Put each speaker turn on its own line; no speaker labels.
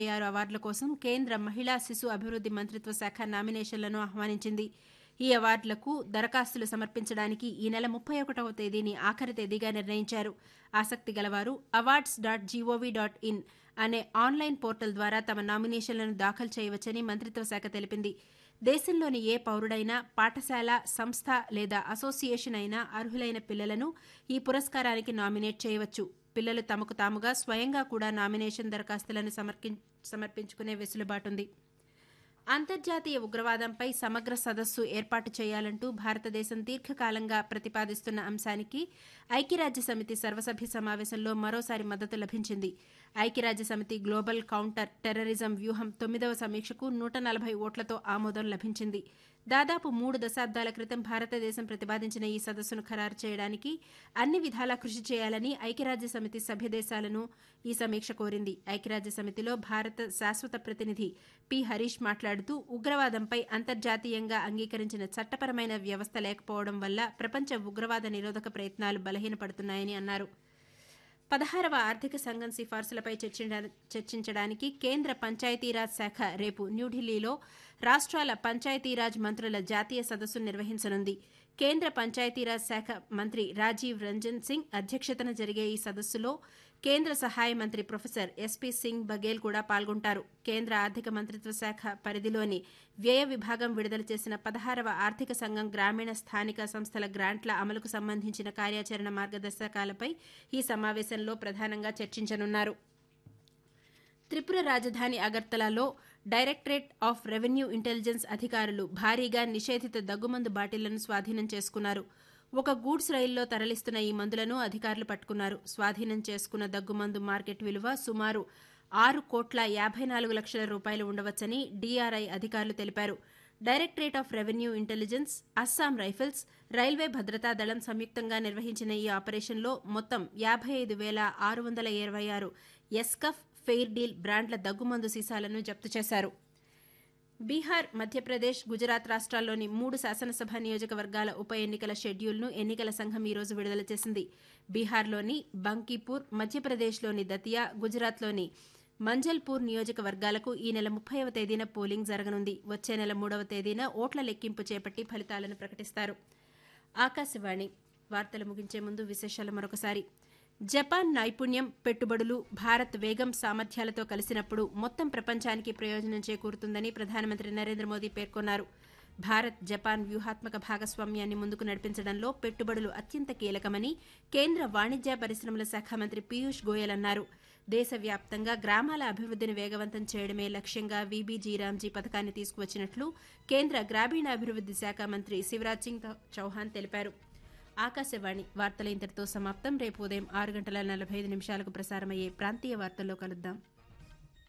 ఆరు అవార్డుల కోసం కేంద్ర మహిళా శిశు అభివృద్ది మంత్రిత్వ శాఖ నామినేషన్లను ఆహ్వానించింది ఈ అవార్డులకు దరఖాస్తులు సమర్పించడానికి ఈ నెల ముప్పై ఒకటవ తేదీని ఆఖరి తేదీగా నిర్ణయించారు ఆసక్తి గలవారు awards dot G O V dot online portal ద్వారా తమ నామినేషన్లను దాఖలు చేయవచ్చని మంత్రిత్వ శాఖ తెలిపింది దేశంలోని ఏ పౌరుడైనా పాఠశాల సంస్థ లేదా అసోసియేషన్ అయినా అర్హులైన పిల్లలను ఈ పురస్కారానికి నామినేట్ చేయవచ్చు పిల్లలు తమకు తాముగా స్వయంగా కూడా నామినేషన్ దరఖాస్తులను సమర్పి- సమర్పించుకునే వెసులుబాటుంది అంతర్జాతీయ ఉగ్రవాదంపై సమగ్ర సదస్సు ఏర్పాటు చేయాలంటూ భారతదేశం దీర్ఘకాలంగా ప్రతిపాదిస్తున్న అంశానికి ఐక్యరాజ్య సమితి సర్వసభ్య సమావేశంలో మరోసారి మద్దతు లభించింది ఐక్యరాజ్య సమితి గ్లోబల్ కౌంటర్ టెర్రరిజం వ్యూహం తొమ్మిదవ సమీక్షకు నూట నలభై ఓట్లతో ఆమోదం లభించింది దాదాపు మూడు దశాబ్దాల క్రితం భారతదేశం ప్రతిపాదించిన ఈ సదస్సును ఖరారు చేయడానికి అన్ని విధాలా కృషి చేయాలని ఐక్యరాజ్య సమితి సభ్య దేశాలను ఈ సమీక్ష కోరింది ఐక్యరాజ్య సమితిలో భారత శాశ్వత ప్రతినిధి పి హరీష్ మాట్లాడుతూ ఉగ్రవాదంపై అంతర్జాతీయంగా అంగీకరించిన చట్టపరమైన వ్యవస్థ లేకపోవడం వల్ల ప్రపంచ ఉగ్రవాద నిరోధక ప్రయత్నాలు బలహీనపడుతున్నాయని అన్నారు పదహారవ ఆర్థిక సంఘం సిఫార్సులపై చర్చించ- చర్చించడానికి కేంద్ర పంచాయతీరాజ్ శాఖ రేపు న్యూఢిల్లీలో రాష్ట్రాల పంచాయతీరాజ్ మంత్రుల జాతీయ సదస్సు నిర్వహించనుంది కేంద్ర పంచాయతీరాజ్ శాఖ మంత్రి రాజీవ్ రంజన్ సింగ్ అధ్యక్షతన జరిగే ఈ సదస్సులో కేంద్ర సహాయ మంత్రి ప్రొఫెసర్ ఎస్పీ సింగ్ బఘేల్ కూడా పాల్గొంటారు కేంద్ర ఆర్థిక మంత్రిత్వ శాఖ పరిధిలోని వ్యయ విభాగం విడుదల చేసిన పదహారవ ఆర్థిక సంఘం గ్రామీణ స్థానిక సంస్థల గ్రాంట్ల అమలుకు సంబంధించిన కార్యాచరణ మార్గదర్శకాలపై ఈ సమావేశంలో ప్రధానంగా చర్చించనున్నారు త్రిపుర రాజధాని అగర్తలాలో డైరెక్టరేట్ ఆఫ్ రెవెన్యూ ఇంటెలిజెన్స్ అధికారులు భారీగా నిషేధిత దగ్గుమందు బాటిళ్లను స్వాధీనం చేసుకున్నారు ఒక గూడ్స్ రైల్లో తరలిస్తున్న ఈ మందులను అధికారులు పట్టుకున్నారు స్వాధీనం చేసుకున్న దగ్గుమందు మార్కెట్ విలువ సుమారు ఆరు కోట్ల యాభై నాలుగు లక్షల రూపాయలు ఉండవచ్చని డీఆర్ఐ అధికారులు తెలిపారు directorate of revenue intelligence Assam rifles railway భద్రతా దళం సంయుక్తంగా నిర్వహించిన ఈ ఆపరేషన్లో మొత్తం యాభై ఐదు వేల ఆరు వందల ఇరవై ఆరు ఎస్కఫ్ ఫెయిర్ డీల్ బ్రాండ్ల దగ్గుమందు సీసాలను జప్తు చేశారు బీహార్ మధ్యప్రదేశ్ గుజరాత్ రాష్ట్రాల్లోని మూడు శాసనసభ నియోజకవర్గాల ఉప ఎన్నికల షెడ్యూల్ను ఎన్నికల సంఘం ఈ రోజు విడుదల చేసింది బీహార్లోని బంకీపూర్ మధ్యప్రదేశ్లోని దతియా గుజరాత్లోని మంజల్పూర్ నియోజకవర్గాలకు ఈ నెల ముప్పైవ తేదీన పోలింగ్ జరగనుంది వచ్చే నెల మూడవ తేదీన ఓట్ల లెక్కింపు చేపట్టి ఫలితాలను ప్రకటిస్తారు ఆకాశవాణి వార్తలు ముగించే ముందు విశేషాలు మరొకసారి జపాన్ నైపుణ్యం పెట్టుబడులు భారత్ వేగం సామర్థ్యాలతో కలిసినప్పుడు మొత్తం ప్రపంచానికి ప్రయోజనం చేకూరుతుందని ప్రధానమంత్రి నరేంద్ర మోదీ పేర్కొన్నారు భారత్ జపాన్ వ్యూహాత్మక భాగస్వామ్యాన్ని ముందుకు నడిపించడంలో పెట్టుబడులు అత్యంత కీలకమని కేంద్ర వాణిజ్య పరిశ్రమల శాఖ మంత్రి పీయూష్ గోయల్ అన్నారు దేశవ్యాప్తంగా గ్రామాల అభివృద్ధిని వేగవంతం చేయడమే లక్ష్యంగా వీబీజీ రామ్జీ పథకాన్ని తీసుకువచ్చినట్లు కేంద్ర గ్రామీణాభివృద్ది శాఖ మంత్రి శివరాజ్ సింగ్ చౌహాన్ తెలిపారు ఆకాశవాణి వార్తల ఇంతటితో సమాప్తం రేపు ఉదయం ఆరు గంటల నలభై ఐదు నిమిషాలకు ప్రసారమయ్యే ప్రాంతీయ వార్తల్లో కలుద్దాం